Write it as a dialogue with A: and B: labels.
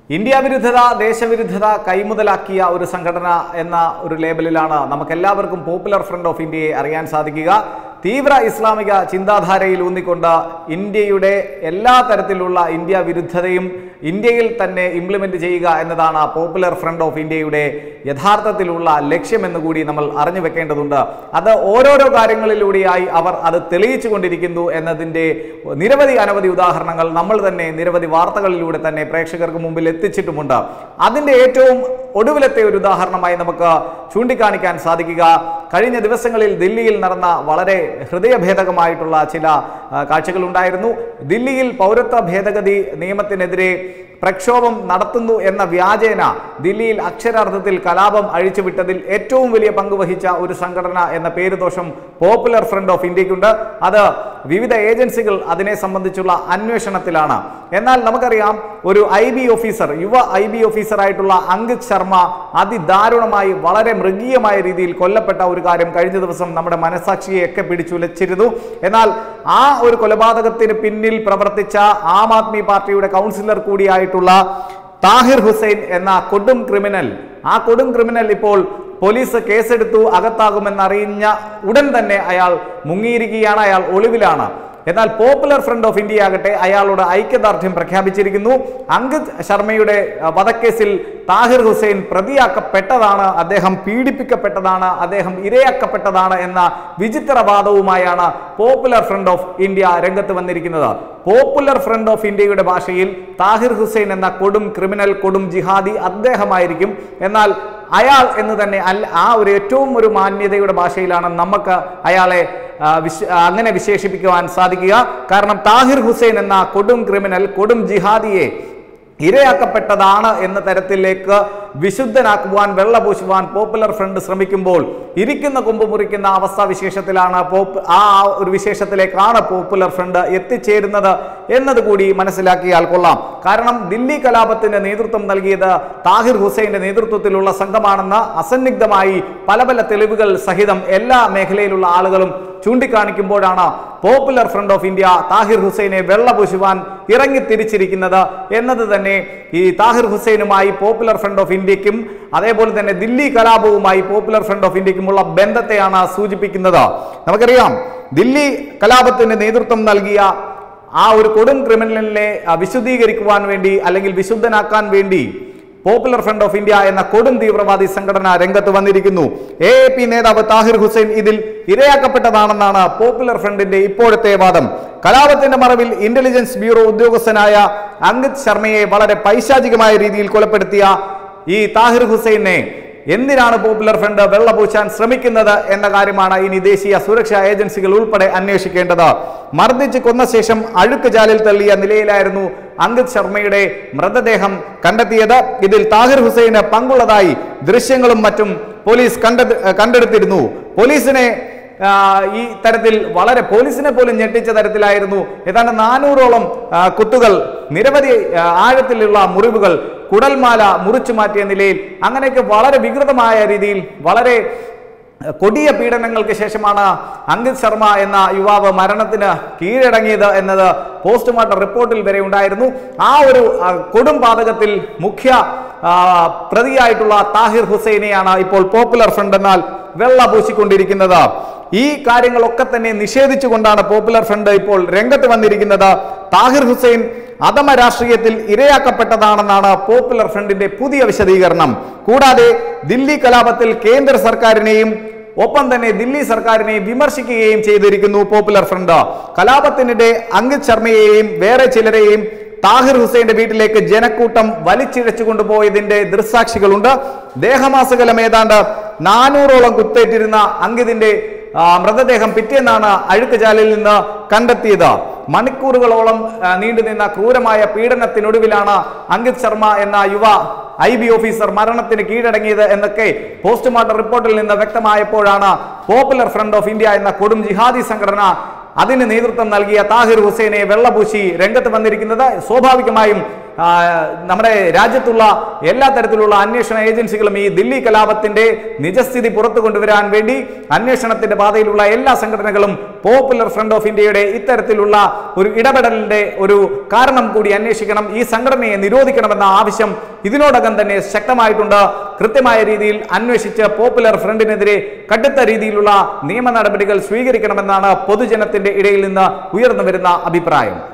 A: India വിരുദ്ധത ദേശവിരുദ്ധത കൈമുതലാക്കിയ ഒരു സംഘടന എന്ന ഒരു ലേബലിലാണ് നമുക്കെല്ലാവർക്കും പോപ്പുലർ ഫ്രണ്ട് ഓഫ് ഇന്ത്യയെ അറിയാൻ സാധിക്കുക തീവ്ര ഇസ്ലാമിക ചിന്താധാരയിൽ ഊന്നിക്കൊണ്ട് ഇന്ത്യയുടെ എല്ലാ തരത്തിലുള്ള ഇന്ത്യ വിരുദ്ധതയും ഇന്ത്യയിൽ തന്നെ ഇംപ്ലിമെന്റ് ചെയ്യുക എന്നതാണ് പോപ്പുലർ ഫ്രണ്ട് ഓഫ് ഇന്ത്യയുടെ യഥാർത്ഥത്തിലുള്ള ലക്ഷ്യമെന്ന് കൂടി നമ്മൾ അറിഞ്ഞു വെക്കേണ്ടതുണ്ട് അത് ഓരോരോ കാര്യങ്ങളിലൂടെയായി അവർ അത് തെളിയിച്ചു കൊണ്ടിരിക്കുന്നു എന്നതിൻ്റെ നിരവധി അനവധി ഉദാഹരണങ്ങൾ നമ്മൾ തന്നെ നിരവധി വാർത്തകളിലൂടെ തന്നെ പ്രേക്ഷകർക്ക് മുമ്പിൽ എത്തിച്ചിട്ടുമുണ്ട് അതിൻ്റെ ഏറ്റവും ഒടുവിലത്തെ ഒരു ഉദാഹരണമായി നമുക്ക് ചൂണ്ടിക്കാണിക്കാൻ സാധിക്കുക കഴിഞ്ഞ ദിവസങ്ങളിൽ ദില്ലിയിൽ നടന്ന വളരെ ഹൃദയഭേദകമായിട്ടുള്ള ചില ആ, കാഴ്ചകളുണ്ടായിരുന്നു ദില്ലിയിൽ പൗരത്വ ഭേദഗതി നിയമത്തിനെതിരെ പ്രക്ഷോഭം നടത്തുന്നു എന്ന വ്യാജേന ദില്ലിയിൽ അക്ഷരാർത്ഥത്തിൽ കലാപം അഴിച്ചുവിട്ടതിൽ ഏറ്റവും വലിയ പങ്ക് വഹിച്ച ഒരു സംഘടന എന്ന പേരുദോഷം പോപ്പുലർ ഫ്രണ്ട് ഓഫ് ഇന്ത്യക്കുണ്ട് അത് വിവിധ ഏജൻസികൾ അതിനെ സംബന്ധിച്ചുള്ള അന്വേഷണത്തിലാണ് എന്നാൽ നമുക്കറിയാം ഒരു ഐ ബി ഓഫീസർ യുവ ഐ ബി ഓഫീസറായിട്ടുള്ള അങ്കിത് ശർമ്മ അതിദാരുണമായി വളരെ മൃഗീയമായ രീതിയിൽ കൊല്ലപ്പെട്ട ഒരു കാര്യം കഴിഞ്ഞ ദിവസം നമ്മുടെ മനസാക്ഷിയെയൊക്കെ പിടിച്ചുലച്ചിരുന്നു എന്നാൽ ആ ഒരു കൊലപാതകത്തിന് പിന്നിൽ പ്രവർത്തിച്ച ആം ആദ്മി പാർട്ടിയുടെ കൗൺസിലർ കൂടിയായിട്ടുള്ള താഹിർ ഹുസൈൻ എന്ന കൊടും ക്രിമിനൽ ആ കൊടും ക്രിമിനൽ ഇപ്പോൾ പോലീസ് കേസെടുത്തു അകത്താകുമെന്നറിഞ്ഞ ഉടൻ തന്നെ അയാൾ മുങ്ങിയിരിക്കുകയാണ് അയാൾ ഒളിവിലാണ് എന്നാൽ പോപ്പുലർ ഫ്രണ്ട് ഓഫ് ഇന്ത്യ ആകട്ടെ അയാളുടെ ഐക്യദാർഢ്യം പ്രഖ്യാപിച്ചിരിക്കുന്നു അങ്കിത് ശർമ്മയുടെ അഹ്, വധക്കേസിൽ താഹിർ ഹുസൈൻ പ്രതിയാക്കപ്പെട്ടതാണ് അദ്ദേഹം പീഡിപ്പിക്കപ്പെട്ടതാണ് അദ്ദേഹം ഇരയാക്കപ്പെട്ടതാണ് എന്ന വിചിത്രവാദവുമായാണ് പോപ്പുലർ ഫ്രണ്ട് ഓഫ് ഇന്ത്യ രംഗത്ത് വന്നിരിക്കുന്നത് പോപ്പുലർ ഫ്രണ്ട് ഓഫ് ഇന്ത്യയുടെ ഭാഷയിൽ താഹിർ ഹുസൈൻ എന്ന കൊടും ക്രിമിനൽ കൊടും ജിഹാദി അദ്ദേഹമായിരിക്കും എന്നാൽ അയാൾ എന്ന് തന്നെ അല്ല ആ ഒരു ഏറ്റവും ഒരു മാന്യതയുടെ ഭാഷയിലാണ് നമുക്ക് അയാളെ ആ, വിശ- ആ, അങ്ങനെ വിശേഷിപ്പിക്കുവാൻ സാധിക്കുക കാരണം താഹിർ ഹുസൈൻ എന്ന കൊടും ക്രിമിനൽ കൊടും ജിഹാദിയെ ഇരയാക്കപ്പെട്ടതാണ് എന്ന തരത്തിലേക്ക് വിശുദ്ധനാക്കുവാൻ വെള്ളപൂശുവാൻ പോപ്പുലർ ഫ്രണ്ട് ശ്രമിക്കുമ്പോൾ ഇരിക്കുന്ന കൊമ്പ് മുറിക്കുന്ന അവസ്ഥാവിശേഷത്തിലാണ് പോപ്പ് ആ ഒരു വിശേഷത്തിലേക്കാണ് പോപ്പുലർ ഫ്രണ്ട് എത്തിച്ചേരുന്നത് എന്നതുകൂടി മനസ്സിലാക്കിയാൽ കൊള്ളാം കാരണം ദില്ലി കലാപത്തിന് നേതൃത്വം നൽകിയത് താഹിർ ഹുസൈന്റെ നേതൃത്വത്തിലുള്ള സംഘമാണെന്ന് അസന്നിഗ്ധമായി പല പല തെളിവുകൾ സഹിതം എല്ലാ മേഖലയിലുള്ള ആളുകളും ചൂണ്ടിക്കാണിക്കുമ്പോഴാണ് popular front of India Tahir ഹുസൈനെ വെള്ളപൂശുവാൻ ഇറങ്ങി തിരിച്ചിരിക്കുന്നത് എന്നത് തന്നെ ഈ താഹിർ ഹുസൈനുമായി പോപ്പുലർ ഫ്രണ്ട് ഓഫ് ഇന്ത്യക്കും അതേപോലെ തന്നെ ദില്ലി കലാപവുമായി പോപ്പുലർ ഫ്രണ്ട് ഓഫ് ഇന്ത്യക്കുമുള്ള ബന്ധത്തെയാണ് സൂചിപ്പിക്കുന്നത് നമുക്കറിയാം ദില്ലി കലാപത്തിന് നേതൃത്വം നൽകിയ ആ ഒരു കൊടും ക്രിമിനലിനെ ആ, വിശുദ്ധീകരിക്കുവാൻ വേണ്ടി അല്ലെങ്കിൽ വിശുദ്ധനാക്കാൻ വേണ്ടി പോപ്പുലർ ഫ്രണ്ട് ഓഫ് ഇന്ത്യ എന്ന കൊടും തീവ്രവാദി സംഘടന രംഗത്ത് വന്നിരിക്കുന്നു എ എ പി നേതാവ് താഹിർ ഹുസൈൻ ഇതിൽ ഇരയാക്കപ്പെട്ടതാണെന്നാണ് പോപ്പുലർ ഫ്രണ്ടിന്റെ ഇപ്പോഴത്തെ വാദം കലാപത്തിന്റെ മറവിൽ ഇന്റലിജൻസ് ബ്യൂറോ ഉദ്യോഗസ്ഥനായ അങ്കിത് ശർമ്മയെ വളരെ പൈശാചികമായ രീതിയിൽ കൊലപ്പെടുത്തിയ ഈ താഹിർ ഹുസൈനെ എന്തിനാണ് പോപ്പുലർ ഫ്രണ്ട് വെള്ളപൂശാൻ ശ്രമിക്കുന്നത് എന്ന കാര്യമാണ് ഇനി ദേശീയ സുരക്ഷാ ഏജൻസികൾ ഉൾപ്പെടെ അന്വേഷിക്കേണ്ടത് മർദ്ദിച്ച് കൊന്ന ശേഷം അഴുക്ക് ജാലിൽ തള്ളിയ നിലയിലായിരുന്നു അങ്കിത് ശർമ്മയുടെ മൃതദേഹം കണ്ടെത്തിയത് ഇതിൽ താഹിർ ഹുസൈന് പങ്കുള്ളതായി ദൃശ്യങ്ങളും മറ്റും പോലീസ് കണ്ട കണ്ടെടുത്തിരുന്നു പോലീസിനെ ആ, ഈ തരത്തിൽ വളരെ പോലീസിനെ പോലും ഞെട്ടിച്ച തരത്തിലായിരുന്നു ഏതാണ്ട് നാനൂറോളം ആ, കുത്തുകൾ നിരവധി ആ, ആഴത്തിലുള്ള മുറിവുകൾ കുടൽമാല മുറിച്ചു മാറ്റിയ നിലയിൽ അങ്ങനെയൊക്കെ വളരെ വികൃതമായ രീതിയിൽ വളരെ കൊടിയ പീഡനങ്ങൾക്ക് ശേഷമാണ് അങ്കിത് ശർമ്മ എന്ന യുവാവ് മരണത്തിന് കീഴടങ്ങിയത് എന്നത് പോസ്റ്റ്മോർട്ടം റിപ്പോർട്ടിൽ വരെ ഉണ്ടായിരുന്നു ആ ഒരു ആ, കൊടും പാതകത്തിൽ മുഖ്യ ആ, പ്രതിയായിട്ടുള്ള താഹിർ ഹുസൈനെയാണ് ഇപ്പോൾ പോപ്പുലർ ഫ്രണ്ട് എന്നാൽ വെള്ളപൂശിക്കൊണ്ടിരിക്കുന്നത് ഈ കാര്യങ്ങളൊക്കെ തന്നെ നിഷേധിച്ചുകൊണ്ടാണ് പോപ്പുലർ ഫ്രണ്ട് ഇപ്പോൾ രംഗത്ത് വന്നിരിക്കുന്നത് താഹിർ ഹുസൈൻ അധമ രാഷ്ട്രീയത്തിൽ ഇരയാക്കപ്പെട്ടതാണെന്നാണ് പോപ്പുലർ ഫ്രണ്ടിന്റെ പുതിയ വിശദീകരണം കൂടാതെ ദില്ലി കലാപത്തിൽ കേന്ദ്ര സർക്കാരിനെയും ഒപ്പം തന്നെ ദില്ലി സർക്കാരിനെ വിമർശിക്കുകയും ചെയ്തിരിക്കുന്നു പോപ്പുലർ ഫ്രണ്ട് കലാപത്തിനിടെ അങ്കിത് ശർമ്മയെയും വേറെ ചിലരെയും താഹിർ ഹുസൈന്റെ വീട്ടിലേക്ക് ജനക്കൂട്ടം വലിച്ചിഴച്ചു കൊണ്ടുപോയതിന്റെ ദൃസാക്ഷികളുണ്ട് ദേഹമാസകലം ഏതാണ്ട് നാനൂറോളം കുത്തേറ്റിരുന്ന അങ്കിതിന്റെ ആ, മൃതദേഹം പിറ്റേന്നാണ് അഴുക്കുചാലിൽ നിന്ന് കണ്ടെത്തിയത് മണിക്കൂറുകളോളം ആ, നീണ്ടുനിന്ന ക്രൂരമായ പീഡനത്തിനൊടുവിലാണ് അങ്കിത് ശർമ്മ എന്ന യുവ ഐ ബി ഓഫീസർ മരണത്തിന് കീഴടങ്ങിയത് എന്നൊക്കെ പോസ്റ്റ്മോർട്ടം റിപ്പോർട്ടിൽ നിന്ന് വ്യക്തമായപ്പോഴാണ് പോപ്പുലർ ഫ്രണ്ട് ഓഫ് ഇന്ത്യ എന്ന കൊടും ജിഹാദി സംഘടന അതിന് നേതൃത്വം നൽകിയ താഹിർ ഹുസൈനെ വെള്ളപൂശി രംഗത്ത് വന്നിരിക്കുന്നത് സ്വാഭാവികമായും ആ, നമ്മുടെ രാജ്യത്തുള്ള എല്ലാ തരത്തിലുള്ള അന്വേഷണ ഏജൻസികളും ഈ ദില്ലി കലാപത്തിന്റെ നിജസ്ഥിതി പുറത്തു കൊണ്ടുവരാൻ വേണ്ടി അന്വേഷണത്തിന്റെ പാതയിലുള്ള എല്ലാ സംഘടനകളും പോപ്പുലർ ഫ്രണ്ട് ഓഫ് ഇന്ത്യയുടെ ഇത്തരത്തിലുള്ള ഒരു ഇടപെടലിന്റെ ഒരു കാരണം കൂടി അന്വേഷിക്കണം ഈ സംഘടനയെ നിരോധിക്കണമെന്ന ആവശ്യം ഇതിനോടകം തന്നെ ശക്തമായിട്ടുണ്ട് കൃത്യമായ രീതിയിൽ അന്വേഷിച്ച് പോപ്പുലർ ഫ്രണ്ടിനെതിരെ കടുത്ത രീതിയിലുള്ള നിയമ നടപടികൾ സ്വീകരിക്കണമെന്നാണ് പൊതുജനത്തിന്റെ ഇടയിൽ നിന്ന് ഉയർന്നു വരുന്ന അഭിപ്രായം